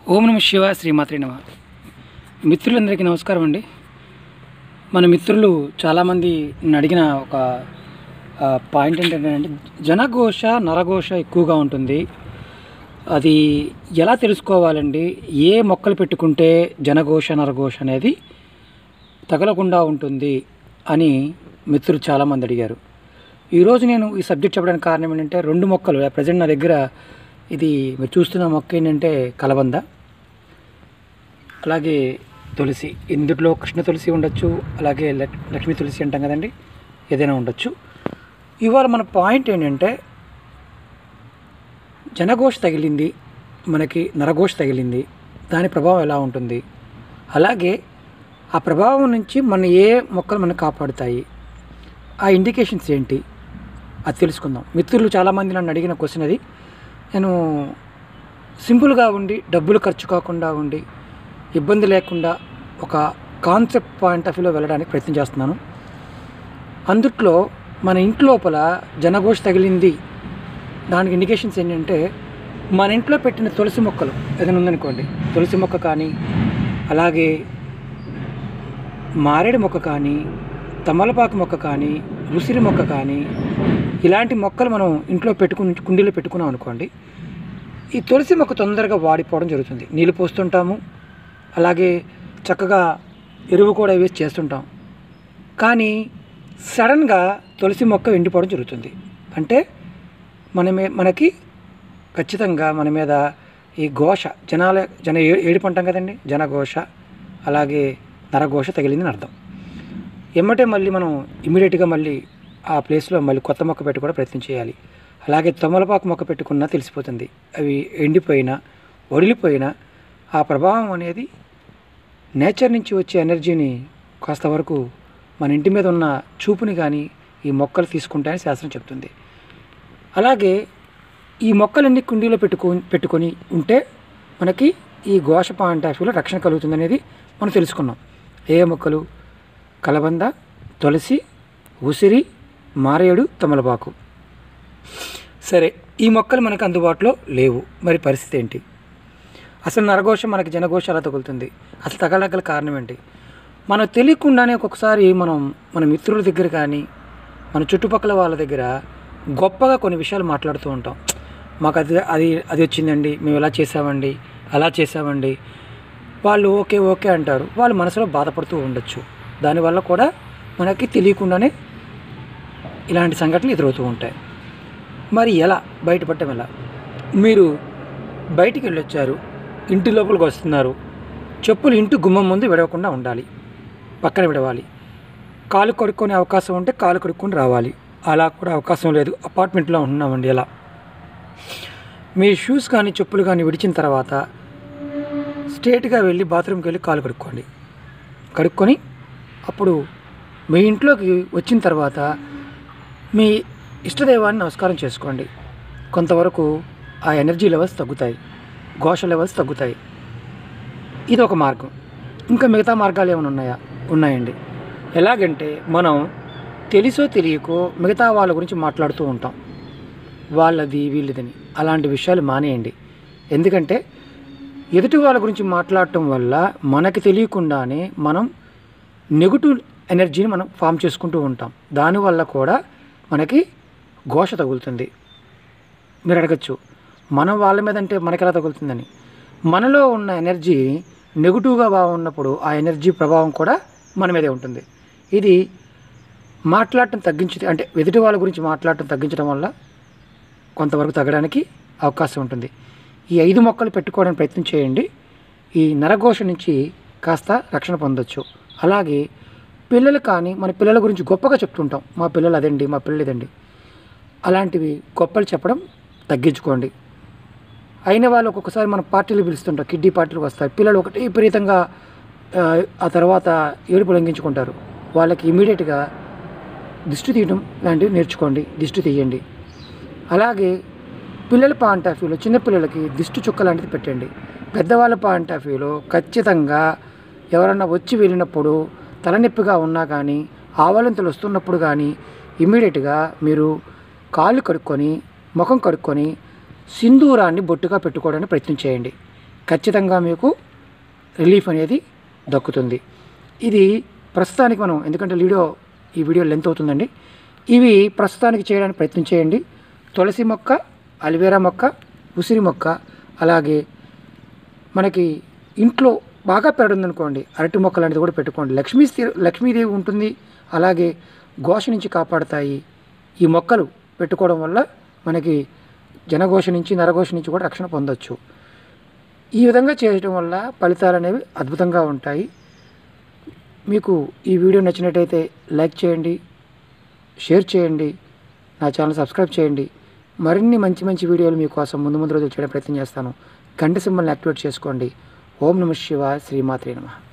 ఓం నమ శివ శ్రీమాత్రి నమ మిత్రులందరికీ నమస్కారం అండి మన మిత్రులు చాలామంది నన్ను అడిగిన ఒక ఆ, పాయింట్ ఏంటంటే జనఘోష నరఘోష ఎక్కువగా ఉంటుంది అది ఎలా తెలుసుకోవాలండి ఏ మొక్కలు పెట్టుకుంటే జనఘోష నరఘోష అనేది తగలకుండా ఉంటుంది అని మిత్రులు చాలామంది అడిగారు ఈరోజు నేను ఈ సబ్జెక్ట్ చెప్పడానికి కారణం ఏంటంటే రెండు మొక్కలు ప్రజెంట్ నా దగ్గర ఇది మీరు చూస్తున్న మొక్క ఏంటంటే కలబంద అలాగే తులసి ఇందులో కృష్ణ తులసి ఉండొచ్చు అలాగే లక్- లక్ష్మీ తులసి అంటాం కదండి ఏదైనా ఉండొచ్చు ఇవాళ మన పాయింట్ ఏంటంటే జనఘోష తగిలింది మనకి నరఘోష తగిలింది దాని ప్రభావం ఎలా ఉంటుంది అలాగే ఆ ప్రభావం నుంచి మన ఏ మొక్కలు మనకు కాపాడుతాయి ఆ ఇండికేషన్స్ ఏంటి అది తెలుసుకుందాం మిత్రులు చాలామంది నన్ను అడిగిన క్వశ్చన్ అది నేను సింపుల్గా ఉండి డబ్బులు ఖర్చు కాకుండా ఉండి ఇబ్బంది లేకుండా ఒక కాన్సెప్ట్ పాయింట్ ఆఫ్ వ్యూలో వెళ్ళడానికి ప్రయత్నం చేస్తున్నాను అందుట్లో మన ఇంటి లోపల జనఘోష తగిలింది దానికి ఇండికేషన్స్ ఏంటంటే మన ఇంట్లో పెట్టిన తులసి మొక్కలు ఏదైనా ఉందనుకోండి తులసి మొక్క కానీ అలాగే మారేడు మొక్క కానీ తమలపాకు మొక్క కానీ ఉసిరి మొక్క కానీ ఇలాంటి మొక్కలు మనం ఇంట్లో పెట్టుకుని కుండీలో పెట్టుకున్నాం అనుకోండి ఈ తులసి మొక్క తొందరగా వాడిపోవడం జరుగుతుంది నీళ్ళు పోస్తుంటాము అలాగే చక్కగా ఎరువు కూడా వేసి చేస్తుంటాం కానీ సడన్గా తులసి మొక్క ఎండిపోవడం జరుగుతుంది అంటే మన మీ మనకి ఖచ్చితంగా మన మీద ఈ ఘోష జనాల జన ఏ- ఏడుపు అంటాం కదండి జనఘోష అలాగే నరఘోష తగిలిందని అర్థం ఎమ్మటే మళ్ళీ మనం ఇమీడియట్గా మళ్ళీ ఆ ప్లేస్లో మళ్ళీ కొత్త మొక్క పెట్టి కూడా ప్రయత్నం చేయాలి అలాగే తమలపాకు మొక్క పెట్టుకున్నా తెలిసిపోతుంది అవి ఎండిపోయినా వడిలిపోయినా ఆ ప్రభావం అనేది నేచర్ నుంచి వచ్చే ఎనర్జీని కాస్త వరకు మన ఇంటి మీద ఉన్న చూపుని కానీ ఈ మొక్కలు తీసుకుంటాయని శాస్త్రం చెప్తుంది అలాగే ఈ మొక్కలన్నీ కుండీలో పెట్టుకో పెట్టుకొని ఉంటే మనకి ఈ ఘోష పాయింట్ ఆఫ్ వ్యూలో రక్షణ కలుగుతుంది అనేది మనం తెలుసుకున్నాం ఏ మొక్కలు కలబంద తులసి ఉసిరి మారేడు తమలపాకు సరే ఈ మొక్కలు మనకు అందుబాటులో లేవు మరి పరిస్థితి ఏంటి అసలు నరఘోష మనకి జనఘోష ఎలా తగులుతుంది అసలు తగలగల కారణం ఏంటి మనం తెలియకుండానే ఒక్కొక్కసారి మనం మన మిత్రుల దగ్గర కానీ మన చుట్టుపక్కల వాళ్ళ దగ్గర గొప్పగా కొన్ని విషయాలు మాట్లాడుతూ ఉంటాం మాకు అది అది అది వచ్చిందండి మేము ఇలా చేసామండి అలా చేసామండి వాళ్ళు ఓకే ఓకే అంటారు వాళ్ళు మనసులో బాధపడుతూ ఉండొచ్చు దానివల్ల కూడా మనకి తెలియకుండానే ఇలాంటి సంఘటనలు ఎదురవుతూ ఉంటాయి మరి ఎలా బయటపడటం ఎలా మీరు బయటికి వెళ్ళొచ్చారు ఇంటి లోపలికి వస్తున్నారు చెప్పులు ఇంటి గుమ్మం ముందు విడవకుండా ఉండాలి పక్కన విడవాలి కాలు కడుక్కునే అవకాశం ఉంటే కాలు కడుక్కొని రావాలి అలా కూడా అవకాశం లేదు అపార్ట్మెంట్లో ఉంటున్నామండి ఎలా మీ షూస్ కానీ చెప్పులు కానీ విడిచిన తర్వాత స్ట్రేట్గా వెళ్ళి బాత్రూమ్కి వెళ్ళి కాలు కడుక్కోండి కడుక్కొని అప్పుడు మీ ఇంట్లోకి వచ్చిన తర్వాత మీ ఇష్టదైవాన్ని నమస్కారం చేసుకోండి కొంతవరకు ఆ ఎనర్జీ లెవెల్స్ తగ్గుతాయి ఘోష లెవెల్స్ తగ్గుతాయి ఇది ఒక మార్గం ఇంకా మిగతా మార్గాలు ఏమైనా ఉన్నాయా ఉన్నాయండి ఎలాగంటే మనం తెలుసో తెలియకో మిగతా వాళ్ళ గురించి మాట్లాడుతూ ఉంటాం వాళ్ళది వీళ్ళదని అలాంటి విషయాలు మానేయండి ఎందుకంటే ఎదుటి వాళ్ళ గురించి మాట్లాడటం వల్ల మనకి తెలియకుండానే మనం నెగిటివ్ ఎనర్జీని మనం ఫామ్ చేసుకుంటూ ఉంటాం దానివల్ల కూడా మనకి ఘోష తగులుతుంది మీరు అడగచ్చు మనం వాళ్ళ మీద అంటే మనకి ఎలా తగులుతుందని మనలో ఉన్న ఎనర్జీ నెగిటివ్గా బాగున్నప్పుడు ఆ ఎనర్జీ ప్రభావం కూడా మన మీదే ఉంటుంది ఇది మాట్లాడటం తగ్గించి అంటే ఎదుటి వాళ్ళ గురించి మాట్లాడటం తగ్గించడం వల్ల కొంతవరకు తగ్గడానికి అవకాశం ఉంటుంది ఈ ఐదు మొక్కలు పెట్టుకోవడానికి ప్రయత్నం చేయండి ఈ నరఘోష నుంచి కాస్త రక్షణ పొందొచ్చు అలాగే పిల్లలు కానీ మన పిల్లల గురించి గొప్పగా చెప్తుంటాం మా పిల్లలు అదండి మా పిల్లలు ఇదండి అలాంటివి గొప్పలు చెప్పడం తగ్గించుకోండి అయిన వాళ్ళు ఒక్కొక్కసారి మన పార్టీలు పిలుస్తుంటాం కిడ్డీ పార్టీలు వస్తాయి పిల్లలు ఒకటి విపరీతంగా ఆ, ఆ తర్వాత ఏడుపు లంఘించుకుంటారు వాళ్ళకి ఇమీడియట్గా దిష్టి తీయడం లాంటివి నేర్చుకోండి దిష్టి తీయండి అలాగే పిల్లల పాయింట్ ఆఫ్ వ్యూలో చిన్నపిల్లలకి దిష్టి చుక్క లాంటిది పెట్టండి పెద్దవాళ్ళ పాయింట్ ఆఫ్ వ్యూలో ఖచ్చితంగా ఎవరన్నా వచ్చి వెళ్ళినప్పుడు తలనొప్పిగా ఉన్నా కానీ ఆవలింతలు వస్తున్నప్పుడు కానీ ఇమ్మీడియట్గా మీరు కాళ్ళు కడుక్కొని ముఖం కడుక్కొని సింధూరాన్ని బొట్టుగా పెట్టుకోవడానికి ప్రయత్నం చేయండి ఖచ్చితంగా మీకు రిలీఫ్ అనేది దక్కుతుంది ఇది ప్రస్తుతానికి మనం ఎందుకంటే వీడియో ఈ వీడియో లెంత్ అవుతుందండి ఇవి ప్రస్తుతానికి చేయడానికి ప్రయత్నం చేయండి తులసి మొక్క అలివేరా మొక్క ఉసిరి మొక్క అలాగే మనకి ఇంట్లో బాగా పెరడుందనుకోండి అరటి మొక్క లాంటిది కూడా పెట్టుకోండి లక్ష్మీ స్థి- లక్ష్మీదేవి ఉంటుంది అలాగే ఘోష నుంచి కాపాడుతాయి ఈ మొక్కలు పెట్టుకోవడం వల్ల మనకి జనఘోష నుంచి నరఘోష నుంచి కూడా రక్షణ పొందొచ్చు ఈ విధంగా చేయడం వల్ల ఫలితాలు అనేవి అద్భుతంగా ఉంటాయి మీకు ఈ వీడియో నచ్చినట్టయితే లైక్ చేయండి షేర్ చేయండి నా ఛానల్ సబ్స్క్రైబ్ చేయండి మరిన్ని మంచి మంచి వీడియోలు మీకోసం ముందు ముందు రోజులు చేయడం ప్రయత్నం చేస్తాను గంట సింబల్ని యాక్టివేట్ చేసుకోండి ఓం నమ శివాయ శ్రీమాత్రే నమః